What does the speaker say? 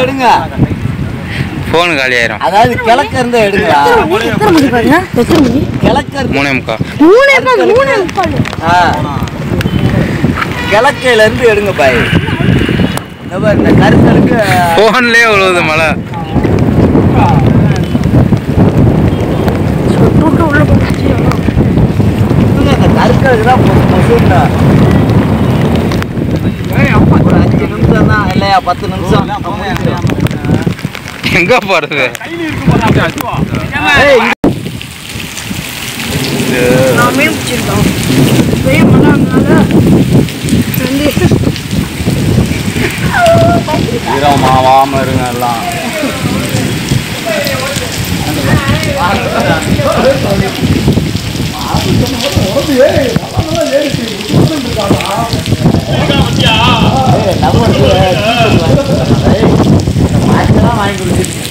எடுங்க ஃபோனு காலி ஆயிரும் அதாவது கிழக்க இருந்து எடுங்களா எத்தனை மணி பாருங்க எத்தனை மணி கிழக்க இருந்து மூணே முக்கா மூணே முக்கால் மூணே முக்கால் ஆ. கிழக்கையில இருந்து எடுங்க பாய் இந்த பாரு, இந்த கருத்தலுக்கு ஃபோன்லேயே விழுவுது மழை சொட்டு விட்டு உள்ள போச்சு இந்த கருத்தலுக்கு தான் பொசு பொசுன்னா. ஒரு அஞ்சு நிமிஷம் தான் இல்லையா பத்து நிமிஷம் எங்க போறது ஏய், நான் மீன் பிடிச்சிருக்கோம் பெரிய மழை அதனால வந்து ஈரமாவாம இருங்க எல்லாம் ஏய், நம்ம வந்து டீ வாங்கி கொடுத்தோம். ஏய், இந்த மாட்டெல்லாம் வாங்கி கொடுத்துட்டு